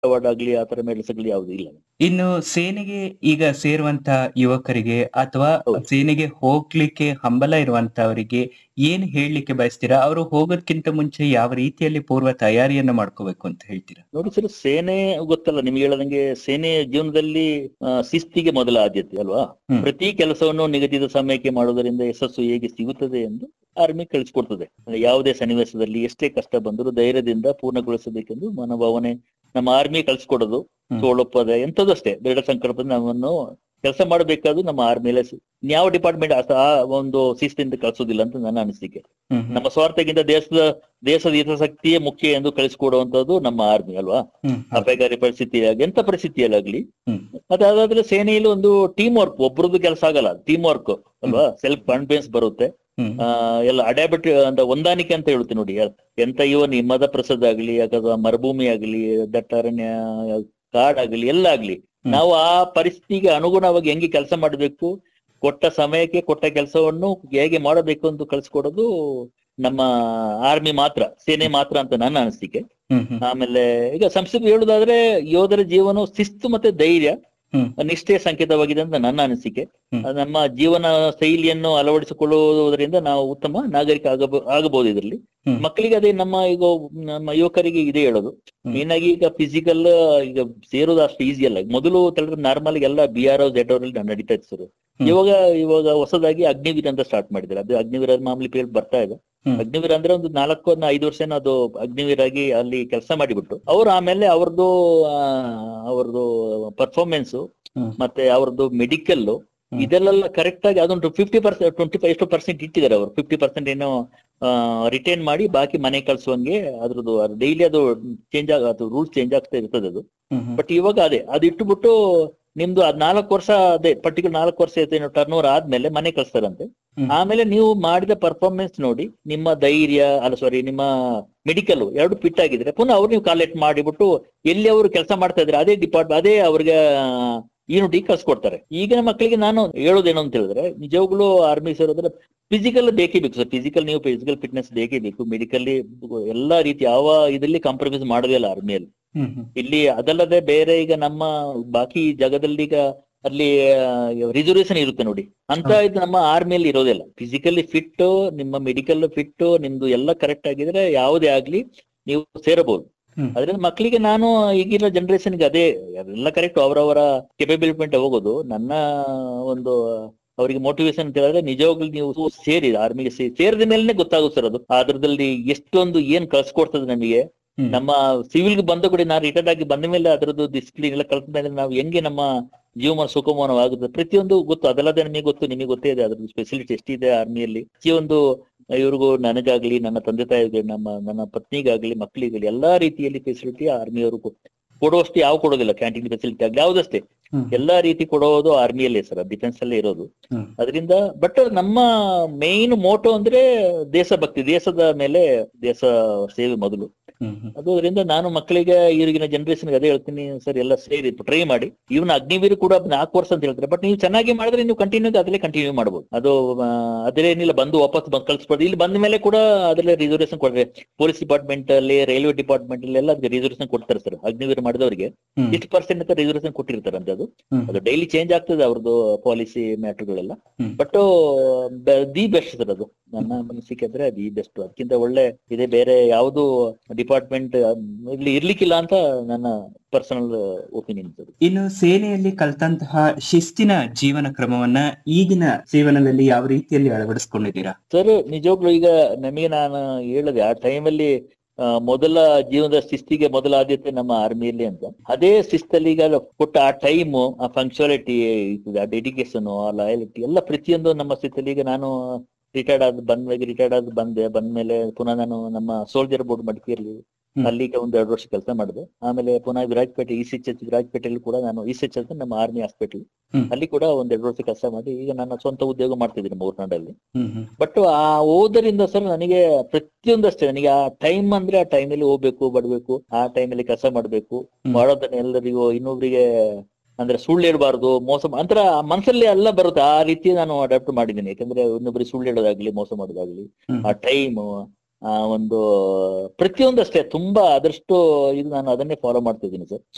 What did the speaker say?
Award ಆಗ್ಲಿ ಆ ತರ ಮೆಡಲ್ಸ್ ಆಗ್ಲಿ ಯಾವ್ದು ಇಲ್ಲ ಇನ್ನು ಸೇನೆಗೆ ಈಗ ಸೇರುವಂತ ಯುವಕರಿಗೆ ಅಥವಾ ಹೌದು. ಸೇನೆಗೆ ಹೋಗ್ಲಿಕ್ಕೆ ಹಂಬಲ ಇರುವಂತವರಿಗೆ ಏನ್ ಹೇಳಲಿಕ್ಕೆ ಬಯಸ್ತೀರಾ ಅವರು ಹೋಗೋದ್ಕಿಂತ ಮುಂಚೆ ಯಾವ ರೀತಿಯಲ್ಲಿ ಪೂರ್ವ ತಯಾರಿಯನ್ನ ಮಾಡ್ಕೋಬೇಕು ಅಂತ ಹೇಳ್ತೀರಾ ನೋಡಿ ಸರ್ ಸೇನೆ ಗೊತ್ತಲ್ಲ ನಿಮ್ಗೆ ಹೇಳದಂಗೆ ಸೇನೆ ಜೀವನದಲ್ಲಿ ಆ, ಶಿಸ್ತಿಗೆ ಮೊದಲ ಆದ್ಯತೆ ಅಲ್ವಾ ಹ್ಮ್. ಪ್ರತಿ ಕೆಲಸವನ್ನು ನಿಗದಿತ ಸಮಯಕ್ಕೆ ಮಾಡುವುದರಿಂದ ಯಶಸ್ಸು ಹೇಗೆ ಸಿಗುತ್ತದೆ ಎಂದು ಆರ್ಮಿ ಕಳಿಸ್ಕೊಡ್ತದೆ ಅಂದ್ರೆ ಯಾವುದೇ ಸನ್ನಿವೇಶದಲ್ಲಿ ಎಷ್ಟೇ ಕಷ್ಟ ಬಂದರೂ ಧೈರ್ಯದಿಂದ ಪೂರ್ಣಗೊಳಿಸಬೇಕೆಂದು ಮನೋಭಾವನೆ ನಮ್ಮ ಆರ್ಮಿ ಕಳಿಸ್ಕೊಡೋದು ಹ್ಮ್. ಸೋಲೊಪ್ಪದೆ ಎಂಥದ್ದು ಅಷ್ಟೇ ದೃಢ ಸಂಕಲ್ಪದ ನಮ್ಮನ್ನು ಕೆಲಸ ಮಾಡಬೇಕಾದ್ರು ನಮ್ಮ ಆರ್ಮಿಲೇ ಯಾವ ಡಿಪಾರ್ಟ್ಮೆಂಟ್ ಆ ಒಂದು ಶಿಸ್ತಿಂದ ಕಳಿಸೋದಿಲ್ಲ ಅಂತ ನನ್ನ ಅನಿಸಿಕೆ ಹ್ಮ್ ಹ್ಮ್. ನಮ್ಮ ಸ್ವಾರ್ಥಕ್ಕಿಂತ ದೇಶದ ದೇಶದ ಹಿತಾಸಕ್ತಿಯೇ ಮುಖ್ಯ ಎಂದು ಕಳಿಸ್ಕೊಡುವಂತದ್ದು ನಮ್ಮ ಆರ್ಮಿ ಅಲ್ವಾ ಹ್ಮ್ ಹೌದು. ಅಪಾಯಕಾರಿ ಪರಿಸ್ಥಿತಿಯಾಗಿ ಎಂತ ಪರಿಸ್ಥಿತಿಯಲ್ಲಾಗ್ಲಿ ಹ್ಮ್. ಮತ್ತೆ ಅದಾದ್ರೆ ಸೇನೆಯಲ್ಲಿ ಒಂದು ಟೀಮ್ ವರ್ಕ್ ಒಬ್ರದ್ದು ಕೆಲಸ ಆಗಲ್ಲ ಟೀಮ್ ವರ್ಕ್ ಅಲ್ವಾ ಸೆಲ್ಫ್ ಕಾನ್ಫಿಡೆನ್ಸ್ ಬರುತ್ತೆ ಹ್ಮ್ ಆ, ಎಲ್ಲ ಅಡ್ಯಾಬಿಟ್ ಅಂತ ಹೊಂದಾಣಿಕೆ ಅಂತ ಹೇಳ್ತೀನಿ ನೋಡಿ ಎಂತ ಇವನ್ ಹಿಮದ ಪ್ರಸಾದ ಆಗ್ಲಿ ಅಥವಾ ಮರುಭೂಮಿ ಆಗ್ಲಿ ದಟ್ಟಾರಣ್ಯ ಕಾಡಾಗ್ಲಿ ಎಲ್ಲ ಆಗ್ಲಿ ಹ್ಮ್. ನಾವು ಆ ಪರಿಸ್ಥಿತಿಗೆ ಅನುಗುಣವಾಗಿ ಹೆಂಗೆ ಕೆಲಸ ಮಾಡಬೇಕು ಕೊಟ್ಟ ಸಮಯಕ್ಕೆ ಕೊಟ್ಟ ಕೆಲಸವನ್ನು ಹೇಗೆ ಮಾಡಬೇಕು ಅಂತ ಕಳ್ಸಿಕೊಡೋದು ನಮ್ಮ ಆರ್ಮಿ ಮಾತ್ರ ಸೇನೆ ಮಾತ್ರ ಅಂತ ನನ್ನ ಅನಿಸಿಕೆ ಹ್ಮ್ ಹ್ಮ್ ಆಮೇಲೆ ಈಗ ಸಂಕ್ಷಿಪ್ತ ಹೇಳುದಾದ್ರೆ ಯೋಧರ ಜೀವನ ಶಿಸ್ತು ಮತ್ತೆ ಧೈರ್ಯ ಹ್ಮ್. ನಿಷ್ಠೆ ಸಂಕೇತವಾಗಿದೆ ಅಂತ ನನ್ನ ಅನಿಸಿಕೆ ಹ್ಮ್. ಅದು ನಮ್ಮ ಜೀವನ ಶೈಲಿಯನ್ನು ಅಳವಡಿಸಿಕೊಳ್ಳುವುದರಿಂದ ನಾವು ಉತ್ತಮ ನಾಗರಿಕ ಆಗಬ ಆಗಬಹುದು ಇದರಲ್ಲಿ ಹ್ಮ್. ಮಕ್ಕಳಿಗೆ ಅದೇ ನಮ್ಮ ಈಗ ನಮ್ಮ ಯುವಕರಿಗೆ ಇದೇ ಹೇಳೋದು ಹ್ಮ್. ಮೇನ್ ಆಗಿ ಈಗ ಫಿಸಿಕಲ್ ಈಗ ಸೇರೋದು ಅಷ್ಟು ಈಸಿ ಅಲ್ಲ ಮೊದಲು ನಾರ್ಮಲ್ ಎಲ್ಲ ಬಿ ಆರ್ ಜೆಡ್ ಅವರಲ್ಲಿ ನಡೀತಾ ಇತ್ತು ಸರ್ ಹ್ಮ್. ಇವಾಗ ಇವಾಗ ಹೊಸದಾಗಿ ಅಗ್ನಿವೀರ್ ಅಂತ ಸ್ಟಾರ್ಟ್ ಮಾಡಿದ್ದಾರೆ ಅದು ಅಗ್ನಿವೀರ ಮಾಮೂಲಿ ಪೇರ್ ಬರ್ತಾ ಇದೆ ಹ್ಮ್. ಅಗ್ನಿವೀರ ಅಂದ್ರೆ ಒಂದು ನಾಲ್ಕು ಒಂದು ಐದು ವರ್ಷ ಅದು ಅಗ್ನಿವೀರ್ ಆಗಿ ಅಲ್ಲಿ ಕೆಲಸ ಮಾಡಿಬಿಟ್ಟು ಅವ್ರು ಆಮೇಲೆ ಅವ್ರದ್ದು ಅವ್ರದ್ದು ಪರ್ಫಾರ್ಮೆನ್ಸ್ ಹ್ಮ್. ಮತ್ತೆ ಅವ್ರದ್ದು ಮೆಡಿಕಲ್ ಹ್ಮ್. ಇದೆಲ್ಲ ಕರೆಕ್ಟ್ ಆಗಿ ಅದೊಂದು ಫಿಫ್ಟಿ ಪರ್ಸೆಂಟ್ ಟ್ವೆಂಟಿ ಫೈವ್ ಎಷ್ಟು ಪರ್ಸೆಂಟ್ ಇಟ್ಟಿದ್ದಾರೆ ಅವರು ಫಿಫ್ಟಿ ಪರ್ಸೆಂಟ್ ಏನೋ ರಿಟೈನ್ ಮಾಡಿ ಬಾಕಿ ಮನೆ ಕಳ್ಸುವಂಗೆ ಅದ್ರದ್ದು ಡೈಲಿ ಅದು ಚೇಂಜ್ ಆಗ ಅದು ರೂಲ್ಸ್ ಚೇಂಜ್ ಆಗ್ತಾ ಇರ್ತದೆ ಅದು ಹ್ಮ್ ಹ್ಮ್. ಬಟ್ ಇವಾಗ ಅದೇ ಅದು ಇಟ್ಟುಬಿಟ್ಟು ನಿಮ್ದು ಅದ್ ನಾಲ್ಕು ವರ್ಷ ಅದೇ ಪರ್ಟಿಕ್ಯುಲರ್ ನಾಲ್ಕು ವರ್ಷ ಏನು ಟರ್ನ್ ಓವರ್ ಆದ್ಮೇಲೆ ಮನೆ ಕಳ್ಸ್ತಾರಂತೆ ಹ್ಮ್. ಆಮೇಲೆ ನೀವು ಮಾಡಿದ ಪರ್ಫಾರ್ಮೆನ್ಸ್ ನೋಡಿ ನಿಮ್ಮ ಧೈರ್ಯ ಅಲ್ಲ ಸಾರಿ ನಿಮ್ಮ ಮೆಡಿಕಲ್ ಎರಡು ಫಿಟ್ ಆಗಿದ್ರೆ ಪುನಃ ಅವ್ರು ನೀವು ಕಾಲೆಕ್ಟ್ ಮಾಡಿಬಿಟ್ಟು ಎಲ್ಲಿ ಅವರು ಕೆಲಸ ಮಾಡ್ತಾ ಇದ್ರೆ ಅದೇ ಡಿಪಾರ್ಟ್ ಅದೇ ಅವ್ರಿಗೆ ಯೂನಿಟಿ ಕಳ್ಸ್ಕೊಡ್ತಾರೆ ಈಗಿನ ಮಕ್ಕಳಿಗೆ ನಾನು ಹೇಳೋದೇನು ಅಂತ ಹೇಳಿದ್ರೆ ನಿಜವಾಗ್ಲೂ ಆರ್ಮಿ ಸೇರೋದ್ರೆ ಫಿಸಿಕಲ್ ಬೇಕೇ ಬೇಕು ಸರ್ ಫಿಸಿಕಲ್ ನೀವು ಫಿಸಿಕಲ್ ಫಿಟ್ನೆಸ್ ಬೇಕೇ ಬೇಕು ಮೆಡಿಕಲ್ಲಿ ಎಲ್ಲಾ ರೀತಿ ಯಾವ ಇದರಲ್ಲಿ ಕಾಂಪ್ರಮೈಸ್ ಮಾಡೋದೇ ಇಲ್ಲ ಆರ್ಮಿಯಲ್ಲಿ ಹ್ಮ್ ಹ್ಮ್. ಇಲ್ಲಿ ಅದಲ್ಲದೆ ಬೇರೆ ಈಗ ನಮ್ಮ ಬಾಕಿ ಜಗದಲ್ಲಿ ಈಗ ಅಲ್ಲಿ ರಿಸರ್ವೇಶನ್ ಇರುತ್ತೆ ನೋಡಿ ಅಂತ ಹೌದು. ಇದು ನಮ್ಮ ಆರ್ಮಿಯಲ್ಲಿ ಇರೋದಿಲ್ಲ ಫಿಸಿಕಲಿ ಫಿಟ್ ನಿಮ್ಮ ಮೆಡಿಕಲ್ ಫಿಟ್ ನಿಮ್ದು ಎಲ್ಲ ಕರೆಕ್ಟ್ ಆಗಿದ್ರೆ ಯಾವುದೇ ಆಗ್ಲಿ ನೀವು ಸೇರಬಹುದು ಹ್ಮ್. ಅದರಿಂದ ಮಕ್ಕಳಿಗೆ ನಾನು ಈಗಿನ ಜನರೇಷನ್ಗೆ ಅದೇ ಎಲ್ಲ ಕರೆಕ್ಟ್ ಅವರವರ ಕೆಪಬಿಲಿಟಿ ಹೋಗೋದು ನನ್ನ ಒಂದು ಅವರಿಗೆ ಮೋಟಿವೇಶನ್ ಅಂತ ಹೇಳಿದ್ರೆ ನಿಜವಾಗ್ಲೂ ನೀವು ಸೇರಿ ಆರ್ಮಿಗೆ ಸೇರಿದ ಮೇಲೆನೆ ಗೊತ್ತಾಗುತ್ತೆ ಸರ್ ಅದು ಅದ್ರದಲ್ಲಿ ಎಷ್ಟೊಂದು ಏನ್ ಕಳ್ಸಿಕೊಡ್ತದೆ ನಮಗೆ ಹ್ಮ್. ನಮ್ಮ ಸಿವಿಲ್ ಬಂದ ಕೂಡ ನಾನು ರಿಟೈರ್ಡ್ ಆಗಿ ಬಂದ ಮೇಲೆ ಅದರದ್ದು ಡಿಸಿಪ್ಲಿನ್ ಎಲ್ಲ ಕಲ್ತ ಮೇಲೆ ನಾವು ಹೆಂಗೆ ನಮ್ಮ ಜೀವನ ಸುಗಮವಾಗುತ್ತೆ ಪ್ರತಿಯೊಂದು ಗೊತ್ತು ಅದಲ್ಲದೆ ನಮಗೆ ಗೊತ್ತು ನಿಮಗೆ ಗೊತ್ತೇ ಇದೆ ಅದ್ರದ್ದು ಫೆಸಿಲಿಟಿ ಎಷ್ಟಿದೆ ಆರ್ಮಿಯಲ್ಲಿ ಪ್ರತಿಯೊಂದು ಇವ್ರಿಗೂ ನನಗಾಗ್ಲಿ ನನ್ನ ತಂದೆ ತಾಯಿಗೆ ನಮ್ಮ ನನ್ನ ಪತ್ನಿಗಾಗ್ಲಿ ಮಕ್ಕಳಿಗಾಗ್ಲಿ ಎಲ್ಲಾ ರೀತಿಯಲ್ಲಿ ಫೆಸಿಲಿಟಿ ಆರ್ಮಿಯವರು ಕೊಡುವಷ್ಟು ಯಾವ ಕೊಡೋದಿಲ್ಲ ಕ್ಯಾಂಟೀನ್ ಫೆಸಿಲಿಟಿ ಆಗ್ಲಿ ಯಾವುದಷ್ಟೇ ಹ್ಮ್. ಎಲ್ಲಾ ರೀತಿ ಕೊಡೋದು ಆರ್ಮಿಯಲ್ಲೇ ಸರ್ ಡಿಫೆನ್ಸ್ ಅಲ್ಲೇ ಇರೋದು ಹ್ಮ್. ಅದರಿಂದ ಬಟ್ ನಮ್ಮ ಮೇನ್ ಮೋಟೋ ಅಂದ್ರೆ ದೇಶಭಕ್ತಿ ದೇಶದ ಮೇಲೆ ದೇಶ ಸೇವೆ ಮೊದಲು ಹ್ಮ್ ಹ್ಮ್. ಅದರಿಂದ ನಾನು ಮಕ್ಕಳಿಗೆ ಈಗಿನ ಜನರೇಷನ್ ಅದೇ ಹೇಳ್ತೀನಿ ಸರ್ ಎಲ್ಲ ಸೇರಿ ಟ್ರೈ ಮಾಡಿ ಇವನ್ ಅಗ್ನಿವೀರ್ ಕೂಡ ನಾಲ್ಕು ವರ್ಷ ಅಂತ ಹೇಳ್ತಾರೆ ಬಟ್ ನೀವು ಚೆನ್ನಾಗಿ ಮಾಡಿದ್ರೆ ನೀವು ಕಂಟಿನ್ಯೂ ಅದಲ್ಲೇ ಕಂಟಿನ್ಯೂ ಮಾಡ್ಬೋದು ಅದು ಆ, ಅದೇನಿಲ್ಲ ಬಂದು ವಾಪಸ್ ಬಂದು ಕಳಿಸ್ಬಾರ್ದು ಇಲ್ಲಿ ಬಂದ ಮೇಲೆ ಕೂಡ ಅದರಲ್ಲೇ ರಿಸರ್ವೇಶನ್ ಕೊಡ್ತಾರೆ ಪೊಲೀಸ್ ಡಿಪಾರ್ಟ್ಮೆಂಟ್ ಅಲ್ಲಿ ರೈಲ್ವೆ ಡಿಪಾರ್ಟ್ಮೆಂಟ್ ಅಲ್ಲಿ ಎಲ್ಲ ಅದಕ್ಕೆ ರಿಸರ್ವೇಶನ್ ಕೊಡ್ತಾರೆ ಸರ್ ಅಗ್ನಿವೀರ್ ಮಾಡಿದವರಿಗೆ ಹ್ಮ್. ಇಷ್ಟು ಪರ್ಸೆಂಟ್ ಅಂತ ರಿಸರ್ವೇಶನ್ ಕೊಟ್ಟಿರ್ತಾರೆ ಅಂತ ಅದು ಹ್ಮ್. ಅದು ಡೈಲಿ ಚೇಂಜ್ ಆಗ್ತದೆ ಅವ್ರದ್ದು ಪಾಲಿಸಿ ಮ್ಯಾಟರ್ಗಳೆಲ್ಲ ಹ್ಮ್. ಬಟ್ ದಿ ಬೆಸ್ಟ್ ಸರ್ ಅದು ನನ್ನ ಅನಿಸಿಕೆ ಅಂದ್ರೆ ದಿ ಬೆಸ್ಟ್ ಅದಕ್ಕಿಂತ ಒಳ್ಳೆ ಇದೆ ಬೇರೆ ಯಾವುದು ಡಿಪಾರ್ಟ್ಮೆಂಟ್ ಇಲ್ಲಿ ಇರ್ಲಿಕ್ಕಿಲ್ಲ ಅಂತ ನನ್ನ ಪರ್ಸನಲ್ ಒಪಿನಿಯನ್ ಸರ್ ಇನ್ನು ಸೇನೆಯಲ್ಲಿ ಕಲ್ತಂತಹ ಶಿಸ್ತಿನ ಜೀವನ ಕ್ರಮವನ್ನ ಈಗಿನ ಜೀವನದಲ್ಲಿ ಯಾವ ರೀತಿಯಲ್ಲಿ ಅಳವಡಿಸ್ಕೊಂಡಿದ್ದೀರಾ ಸರ್ ನಿಜವಾಗ್ಲೂ ಈಗ ನಮಗೆ ನಾನು ಹೇಳಿದೆ ಆ ಟೈಮಲ್ಲಿ ಮೊದಲ ಜೀವನದ ಶಿಸ್ತಿಗೆ ಮೊದಲ ಆದ್ಯತೆ ನಮ್ಮ ಆರ್ಮಿಯಲ್ಲಿ ಅಂತ ಅದೇ ಶಿಸ್ತಲ್ಲಿ ಈಗ ಕೊಟ್ಟ ಆ ಟೈಮ್ ಆ ಫಂಕ್ಷುಯಾಲಿಟಿ ಆ ಡೆಡಿಕೇಶನ್ ಆ ಲಾಯಲಿಟಿ ಎಲ್ಲ ಪ್ರತಿಯೊಂದು ನಮ್ಮ ಸ್ಥಿತಿಯಲ್ಲಿ ಈಗ ನಾನು ರಿಟೈರ್ಡ್ ಆದ್ ಬಂದ್ಮೇಲೆ ರಿಟೈರ್ಡ್ ಆದ್ ಬಂದೆ ಬಂದ್ಮೇಲೆ ಪುನಃ ನಾನು ನಮ್ಮ ಸೋಲ್ಜರ್ ಬೋರ್ಡ್ ಮಡಿಕೇರಿ ಹ್ಮ್. ಅಲ್ಲಿಗೆ ಒಂದ್ ಎರಡು ವರ್ಷ ಕೆಲಸ ಮಾಡಿದೆ ಆಮೇಲೆ ಪುನಃ ವಿರಾಜಪೇಟೆ ಇ ಸಿ ಎಚ್ ವಿರಾಜಪೇಟೆಯಲ್ಲಿ ಕೂಡ ನಾನು ಇ ಸಿ ಎಚ್ ಅಂತ ನಮ್ಮ ಆರ್ಮಿ ಹಾಸ್ಪಿಟಲ್ ಹ್ಮ್. ಅಲ್ಲಿ ಕೂಡ ಒಂದ್ ಎರಡು ವರ್ಷ ಕೆಲಸ ಮಾಡಿ ಈಗ ನನ್ನ ಸ್ವಂತ ಉದ್ಯೋಗ ಮಾಡ್ತಿದ್ದೀನಿ ಮೂರ್ನಾಡಲ್ಲಿ ಹ್ಮ್ ಹ್ಮ್. ಬಟ್ ಆ ಓದರಿಂದ ಸರ್ ನನಗೆ ಪ್ರತಿಯೊಂದಷ್ಟೇ ನನಗೆ ಆ ಟೈಮ್ ಅಂದ್ರೆ ಆ ಟೈಮಲ್ಲಿ ಹೋಗ್ಬೇಕು ಬಡ್ಬೇಕು ಆ ಟೈಮಲ್ಲಿ ಕೆಲಸ ಮಾಡ್ಬೇಕು ಹ್ಮ್. ಮಾಡೋದನ್ನ ಎಲ್ಲರಿಗೂ ಇನ್ನೊಬ್ರಿಗೆ ಅಂದ್ರೆ ಸುಳ್ಳು ಹೇಳ್ಬಾರ್ದು ಮೋಸ ಮಾ- ಅಂತರ ಆ ಮನಸ್ಸಲ್ಲಿ ಎಲ್ಲ ಬರುತ್ತೆ ಆ ರೀತಿ ನಾನು ಅಡಾಪ್ಟ್ ಮಾಡಿದ್ದೀನಿ ಯಾಕಂದ್ರೆ ಇನ್ನೊಬ್ರಿಗೆ ಸುಳ್ಳು ಹೇಳೋದಾಗ್ಲಿ ಮೋಸ ಮಾಡೋದಾಗ್ಲಿ ಹ್ಮ್. ಆ ಟೈಮ್ ಆ ಒಂದು ಪ್ರತಿಯೊಂದಷ್ಟೇ ತುಂಬಾ ಆದಷ್ಟು ಇದು ನಾನು ಅದನ್ನೇ ಫಾಲೋ ಮಾಡ್ತಿದ್ದೀನಿ ಸರ್